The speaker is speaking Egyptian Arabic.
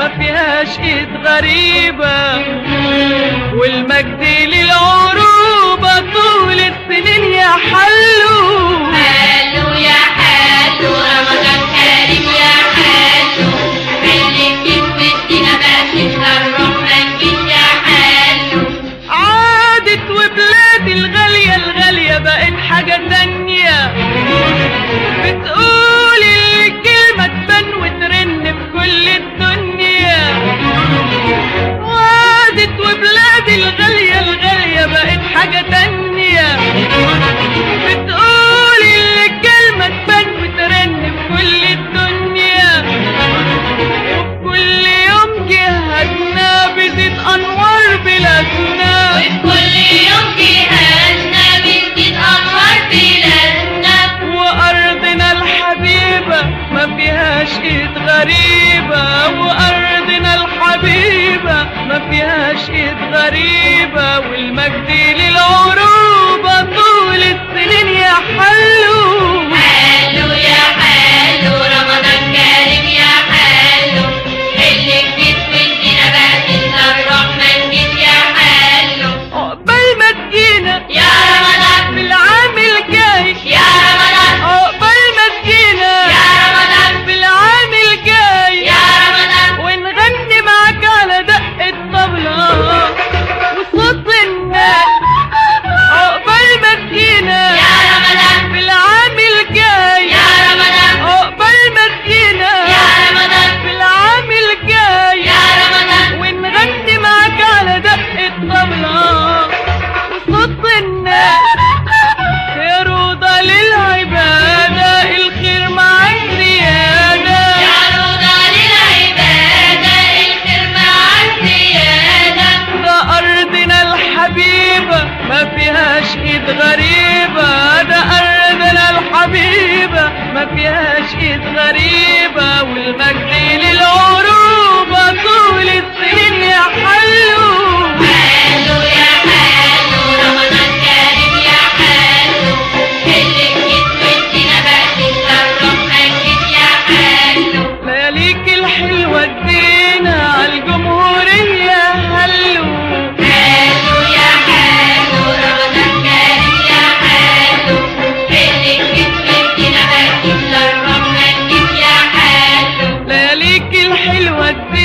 ما فيهاش ايد غريبة والمجد للعروبة طول السنين يا حلو حلو يا حلو رمضان كريم يا حلو خليك تودينا بقى الروح ما نجيش يا حلو عادت وبلادي الغالية الغالية بقت حاجة تانية بتقول الكلمة تبان وترن في كل الدنيا عادت وبلادي الغالية الغالية بقت حاجة تانية بتقول الكلمة تبان وترن في كل الدنيا وكل يوم جهتنا بزيد أنوار بلادنا وكل يوم جهازنا بتزيد أنوار بلادنا وأرضنا الحبيبة ما فيهاش إيد غريبة وأرضنا الحبيبة ما فيهاش إيد غريبة والمجد للعروبة طول السنين يا حلو حلو يا حلو رمضان كريم يا حلو خليك تودينا بقى الروح ما نجيش يا حلو عقبال ما تجينا يا رمضان في العام الجاي يا رمضان عقبال ما تجينا يا رمضان في العام الجاي يا رمضان ونغني معاك على دق الطبلة وصوت الناس عقبال ما تجينا يا رمضان في العام الجاي يا رمضان عقبال ما تجينا يا رمضان في العام الجاي يا رمضان ونغني معاك على دق الطبلة وصوت الناس يا روضة للعبادة الخير مع الزيادة يا روضة للعبادة الخير مع الزيادة ده أرضنا الحبيبة ما فيهاش إيد غريبة ده أرضنا الحبيبة ما فيهاش إيد غريبة والمجد للعروبة طول السنين يا حلو حلو يا حلو رمضان كريم يا حلو خليك تودينا بقى الروح ما نجيش يا حلو لياليك الحلوة ادينا عالجمهورية هلو حلو يا حلو رمضان كريم يا حلو خليك تودينا بقى الروح ما نجيش يا حلو لياليك الحلوة ادينا